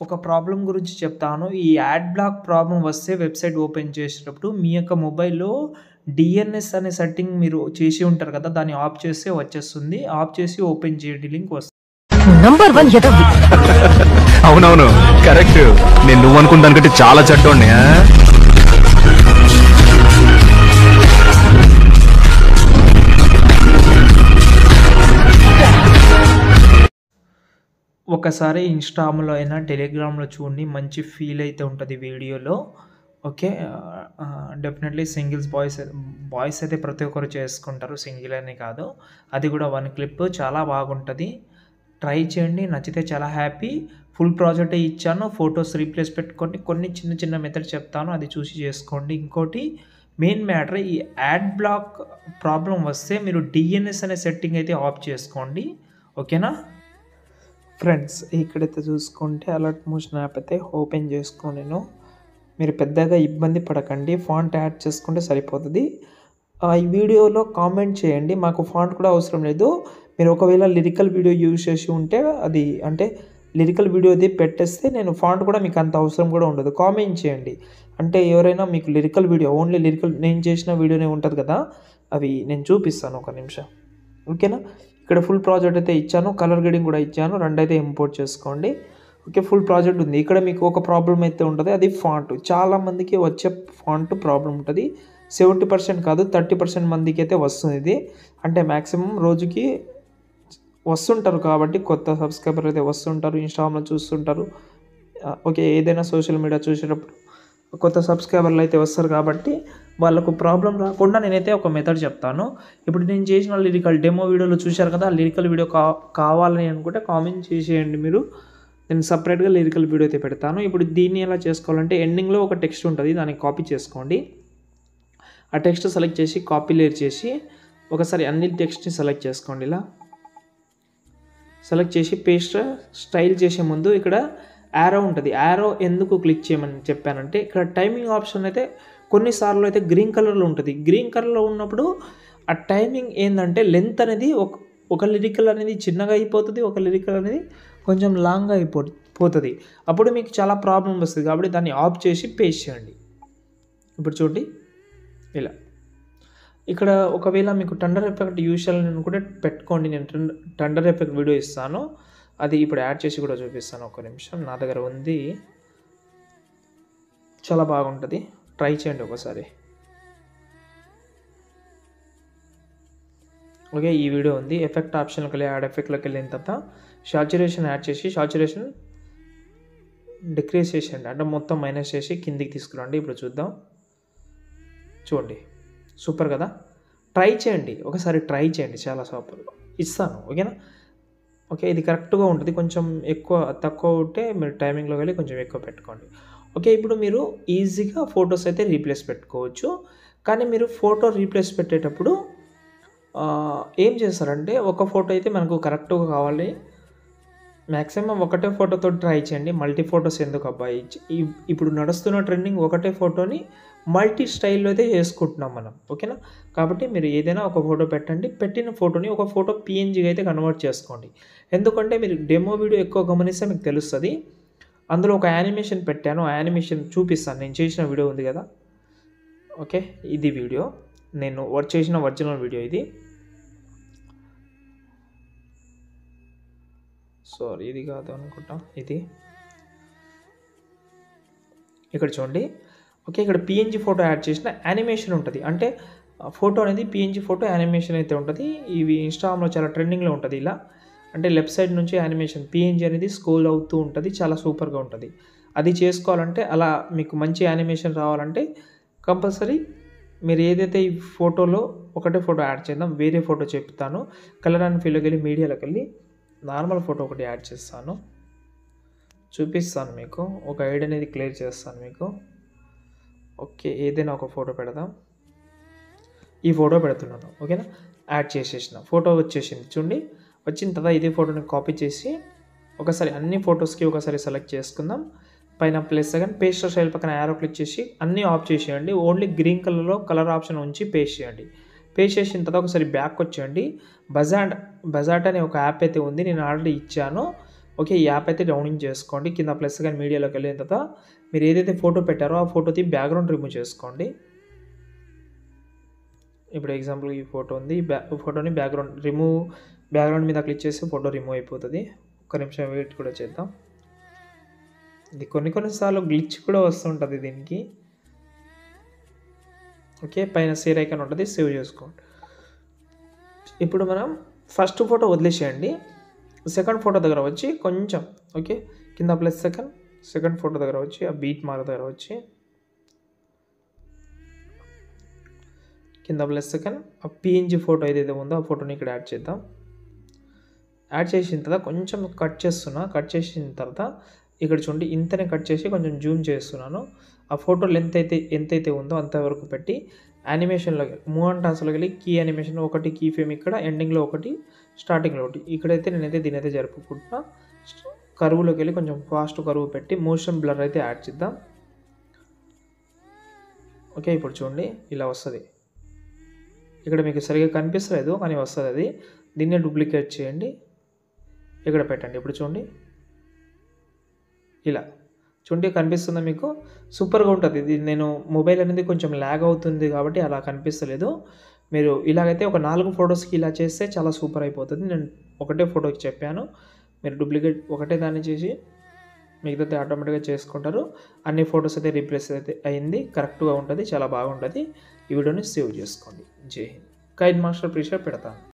ఒక ప్రాబ్లం గురించి చెప్తాను. ఈ యాడ్ బ్లాక్ ప్రాబ్లమ్ వస్తే వెబ్‌సైట్ ఓపెన్ చేసేటప్పుడు మీ యొక్క మొబైల్‌లో డీఎన్ఎస్ అనే సెట్టింగ్ మీరు చేసి ఉంటారు కదా! దాన్ని ఆఫ్ చేస్తే వచ్చేస్తుంది. ఆఫ్ చేసి ఓపెన్ చేయండి లింక్ వస్తుంది. నంబర్ వన్ ఎదవి అవునవును కరెక్ట్ నేను నువ్వు అనుకున్న దానికంటే చాలా చెడ్డోడిని ఆ? ఒకసారి ఇన్‌స్టా‌లో అయినా, టెలిగ్రామ్‌లో చూడండి మంచి ఫీల్ అయితే ఉంటది వీడియోలో. ఓకే. ఆహ్, డెఫినెట్‌లీ సింగిల్స్ బాయ్స్ బాయ్స్ అయితే ప్రతి ఒక్కరు చేసుకుంటారు. సింగిల్ అనే కాదు. అది కూడా వన్ క్లిప్ చాలా బాగుంటది. ట్రై చేయండి. నచ్చితే చాలా హ్యాపీ. ఫుల్ ప్రాజెక్టే ఇచ్చాను. ఫోటోస్ రీప్లేస్ పెట్టుకోండి. కొన్ని చిన్న చిన్న మెథడ్ చెప్తాను. అది చూసి చేసుకోండి. ఇంకోటి మెయిన్ మ్యాటర్ ఈ యాడ్ బ్లాక్ ప్రాబ్లమ్ వస్తే మీరు డీఎన్ఎస్ అనే సెట్టింగ్ అయితే ఆఫ్ చేసుకోండి. ఓకేనా? ఫ్రెండ్స్ ఇక్కడైతే చూసుకుంటే అలర్ట్ మోషన్ యాప్ అయితే ఓపెన్ చేసుకో నేను. మీరు పెద్దగా ఇబ్బంది పడకండి. ఫాంట్ యాడ్ చేసుకుంటే సరిపోతది. ఆహ్, ఈ వీడియోలో కామెంట్ చేయండి. మాకు ఫాంట్ కూడా అవసరం లేదు. మీరు ఒకవేళ లిరికల్ వీడియో యూజ్ చేసి ఉంటే అది అంటే లిరికల్ వీడియోది పెట్టేస్తే నేను ఫాంట్ కూడా మీకు అంత అవసరం కూడా ఉండదు. కామెంట్ చేయండి. అంటే ఎవరైనా మీకు లిరికల్ వీడియో ఓన్లీ లిరికల్ నేను చేసిన వీడియోనే ఉంటది కదా! అవి నేను చూపిస్తాను ఒక నిమిషం. ఓకేనా? ఇక్కడ ఫుల్ ప్రాజెక్ట్ అయితే ఇచ్చాను. కలర్ గ్రేడింగ్ కూడా ఇచ్చాను. రెండైతే ఇంపోర్ట్ చేసుకోండి. ఓకే. ఫుల్ ప్రాజెక్ట్ ఉంది. ఇక్కడ మీకు ఒక ప్రాబ్లమ్ అయితే ఉంటది. అది ఫాంట్. చాలా మందికి వచ్చే ఫాంట్ ప్రాబ్లమ్ ఉంటది. 70% కాదు 30% మందికైతే వస్తుంది ఇది. అంటే మాక్సిమం రోజుకి వస్తుంటారు కాబట్టి కొత్త సబ్‌స్క్రైబర్ అయితే వస్తుంటారు. ఇన్‌స్టా‌లో చూస్తుంటారు. ఆహ్, ఓకే. ఏదైనా సోషల్ మీడియా చూసేటప్పుడు కొత్త సబ్‌స్క్రైబర్‌లు అయితే వస్తారు కాబట్టి వాళ్ళకు ప్రాబ్లమ్ రాకుండా నేనైతే ఒక మెథడ్ చెప్తాను. ఇప్పుడు నేను చేసిన లిరికల్ డెమో వీడియోలో చూశారు కదా! ఆ లిరికల్ వీడియో కా కావాలని అనుకుంటే కామెంట్ చేసేయండి మీరు. నేను సెపరేట్‌గా లిరికల్ వీడియో అయితే పెడతాను. ఇప్పుడు దీన్ని ఎలా చేసుకోవాలంటే ఎండింగ్‌లో ఒక టెక్స్ట్ ఉంటది. దాన్ని కాపీ చేసుకోండి. ఆ టెక్స్ట్ సెలెక్ట్ చేసి కాపీ లేయర్ చేసి ఒకసారి అన్ని టెక్స్ట్‌ని సెలెక్ట్ చేసుకోండి ఇలా. సెలెక్ట్ చేసి పేస్ట్ స్టైల్ చేసే ముందు ఇక్కడ యారో ఉంటది. యారో ఎందుకు క్లిక్ చేయమని చెప్పానంటే ఇక్కడ టైమింగ్ ఆప్షన్ అయితే కొన్ని సార్లు అయితే గ్రీన్ కలర్‌లో ఉంటది. గ్రీన్ కలర్‌లో ఉన్నప్పుడు ఆ టైమింగ్ ఏందంటే లెంత్ అనేది ఒక ఒక లిరికల్ అనేది చిన్నగా అయిపోతది. ఒక లిరికల్ అనేది కొంచెం లాంగ్‌గా అయిపో పోతది. అప్పుడు మీకు చాలా ప్రాబ్లమ్ వస్తది. కాబట్టి దాన్ని ఆఫ్ చేసి పేస్ట్ చేయండి. ఇప్పుడు చూడండి. ఇలా. ఇక్కడ ఒకవేళ మీకు థండర్ ఎఫెక్ట్ యూజ్ చేయాలని అనుకుంటే పెట్టుకోండి. నేను టండ థండర్ ఎఫెక్ట్ వీడియో ఇస్తాను. అది ఇప్పుడు యాడ్ చేసి కూడా చూపిస్తాను. ఒక్క నిమిషం. నా దగ్గర ఉంది. చాలా బాగుంటది. ట్రై చేయండి ఒకసారి. ఓకే. ఈ వీడియో ఉంది. ఎఫెక్ట్ ఆప్షన్‌లోకెళ్ళి యాడ్ ఎఫెక్ట్‌లోకి వెళ్ళిన తర్వాత సాచురేషన్ యాడ్ చేసి సాచురేషన్ డిక్రీజ్ చేసేయండి. అంటే మొత్తం మైనస్ చేసి కిందికి తీసుకురండి. ఇప్పుడు చూద్దాం. చూడండి. సూపర్ కదా! ట్రై చేయండి. ఒకసారి ట్రై చేయండి. చాలా సూపర్. ఇస్తాను. ఓకేనా? ఓకే. ఇది కరెక్ట్‌గా ఉంటది. కొంచెం ఎక్కువ తక్కువ ఉంటే మీరు టైమింగ్‌లోకి వెళ్ళి కొంచెం ఎక్కువ పెట్టుకోండి. ఓకే. ఇప్పుడు మీరు ఈజీగా ఫోటోస్ అయితే రీప్లేస్ పెట్టుకోవచ్చు. కానీ మీరు ఫోటో రీప్లేస్ పెట్టేటప్పుడు ఆహ్, ఏం చేస్తారంటే ఒక ఫోటో అయితే మనకు కరెక్ట్‌గా కావాలి. మాక్సిమం ఒకటే ఫోటోతోటి ట్రై చేయండి. మల్టీ ఫోటోస్ ఎందుకబ్బా! ఇచ్ ఇప్ ఇప్పుడు నడుస్తున్న ట్రెండింగ్ ఒకటే ఫోటోని మల్టీ స్టైల్‌లో అయితే చేసుకుంటున్నాం మనం. ఓకేనా? కాబట్టి మీరు ఏదైనా ఒక ఫోటో పెట్టండి. పెట్టిన ఫోటోని ఒక ఫోటో పీఎన్‌జీగా అయితే కన్వర్ట్ చేసుకోండి. ఎందుకంటే మీరు డెమో వీడియో ఎక్కువ గమనిస్తే మీకు తెలుస్తది. అందులో ఒక యానిమేషన్ పెట్టాను. ఆ యానిమేషన్ చూపిస్తాను. నేను చేసిన వీడియో ఉంది కదా! ఓకే. ఇది వీడియో. నేను వర్క్ చేసిన ఒరిజినల్ వీడియో ఇది. సారీ ఇది కాదు అనుకుంటా. ఇది. ఇక్కడ చూడండి. ఓకే. ఇక్కడ పీఎన్‌జీ ఫోటో యాడ్ చేసిన యానిమేషన్ ఉంటది. అంటే ఫోటో అనేది పీఎన్‌జీ ఫోటో యానిమేషన్ అయితే ఉంటది. ఇవి ఇన్‌స్టా‌లో చాలా ట్రెండింగ్‌లో ఉంటది ఇలా. అంటే లెఫ్ట్ సైడ్ నుంచి యానిమేషన్ పీఎన్‌జీ అనేది స్క్రోల్ అవుతూ ఉంటది. చాలా సూపర్‌గా ఉంటది. అది చేసుకోవాలంటే అలా మీకు మంచి యానిమేషన్ రావాలంటే కంపల్సరీ మీరు ఏదైతే ఈ ఫోటోలో ఒకటే ఫోటో యాడ్ చేద్దాం. వేరే ఫోటో చెప్తాను. కలర్ అండ్ ఫీల్‌లోకి వెళ్ళి మీడియాలోకెళ్ళి నార్మల్ ఫోటో ఒకటి యాడ్ చేస్తాను. చూపిస్తాను మీకు. ఒక ఐడి అనేది క్లియర్ చేస్తాను మీకు. ఓకే. ఏదైనా ఒక ఫోటో పెడదాం. ఈ ఫోటో పెడుతున్నాను. ఓకేనా? యాడ్ చేసేసిన. ఫోటో వచ్చేసింది చూడండి. వచ్చిన తర్వాత ఇదే ఫోటోని కాపీ చేసి ఒకసారి అన్ని ఫోటోస్‌కి ఒకసారి సెలెక్ట్ చేసుకుందాం. పైన ప్లస్ సెకండ్ పేస్ట్ స్టైల్ పక్కన యారో క్లిక్ చేసి అన్నీ ఆఫ్ చేసేయండి. ఓన్లీ గ్రీన్ కలర్‌లో కలర్ ఆప్షన్ ఉంచి పేస్ట్ చేయండి. పేస్ట్ చేసిన తర్వాత ఒకసారి బ్యాక్ వచ్చేయండి. బజాడ్ బజాట్ అనే ఒక యాప్ అయితే ఉంది. నేను ఆల్రెడీ ఇచ్చాను. ఓకే ఈ యాప్ అయితే డౌన్లోడ్ చేసుకోండి కింద ప్లస్ కానీ మీడియాలోకి వెళ్ళిన తర్వాత మీరు ఏదైతే ఫోటో పెట్టారో ఆ ఫోటోది బ్యాక్గ్రౌండ్ రిమూవ్ చేసుకోండి ఇప్పుడు ఎగ్జాంపుల్ ఈ ఫోటో ఉంది ఈ బ్యా ఫోటోని బ్యాక్గ్రౌండ్ రిమూవ్ బ్యాక్గ్రౌండ్ మీద క్లిక్ చేసి ఫోటో రిమూవ్ అయిపోతుంది ఒక్క నిమిషం వెయిట్ కూడా చేద్దాం ఇది కొన్ని కొన్నిసార్లు గ్లిచ్ కూడా వస్తుంటుంది దీనికి ఓకే పైన సేవ్ ఐకాన్ ఉంటుంది సేవ్ చేసుకోండి ఇప్పుడు మనం ఫస్ట్ ఫోటో వదిలేసేయండి సెకండ్ ఫోటో దగ్గర వచ్చి కొంచెం ఓకే కింద ప్లస్ సెకండ్ సెకండ్ ఫోటో దగ్గర వచ్చి ఆ బీట్ మార్క్ దగ్గర వచ్చి కింద ప్లస్ సెకండ్ ఆ పిఎన్జి ఫోటో ఏదైతే ఉందో ఆ ఫోటోని ఇక్కడ యాడ్ చేద్దాం యాడ్ చేసిన తర్వాత కొంచెం కట్ చేస్తున్నా కట్ చేసిన తర్వాత ఇక్కడ చూడండి ఇంతనే కట్ చేసి కొంచెం జూమ్ చేస్తున్నాను ఆ ఫోటో లెంత్ అయితే ఎంతైతే ఉందో అంతవరకు పెట్టి యానిమేషన్లోకి మూవ్ అండ్ టాస్లోకి వెళ్ళి కీ యానిమేషన్ ఒకటి కీ ఫేమ్ ఇక్కడ ఎండింగ్లో ఒకటి స్టార్టింగ్లో ఒకటి ఇక్కడైతే నేనైతే దీని అయితే జరుపుకుంటున్నా కరువులోకి వెళ్ళి కొంచెం ఫాస్ట్ కరువు పెట్టి మోషన్ బ్లర్ అయితే యాడ్ చేద్దాం ఓకే ఇప్పుడు చూడండి ఇలా వస్తుంది ఇక్కడ మీకు సరిగా కనిపిస్తలేదు కానీ వస్తుంది అది దీన్నే డూప్లికేట్ చేయండి ఇక్కడ పెట్టండి ఇప్పుడు చూడండి ఇలా చూడండి కనిపిస్తుందా మీకు సూపర్గా ఉంటుంది ఇది నేను మొబైల్ అనేది కొంచెం ల్యాగ్ అవుతుంది కాబట్టి అలా కనిపిస్తలేదు మీరు ఇలాగైతే ఒక నాలుగు ఫొటోస్కి ఇలా చేస్తే చాలా సూపర్ అయిపోతుంది నేను ఒకటే ఫోటోకి చెప్పాను మీరు డూప్లికేట్ ఒకటే దాన్ని చేసి మిగతా ఆటోమేటిక్గా చేసుకుంటారు అన్ని ఫొటోస్ అయితే రీప్లేస్ అయితే అయింది కరెక్ట్గా ఉంటుంది చాలా బాగుంటుంది ఈ వీడియోని సేవ్ చేసుకోండి జై హింద్ కైడ్ మాస్టర్ ప్రీషర్ పెడతాను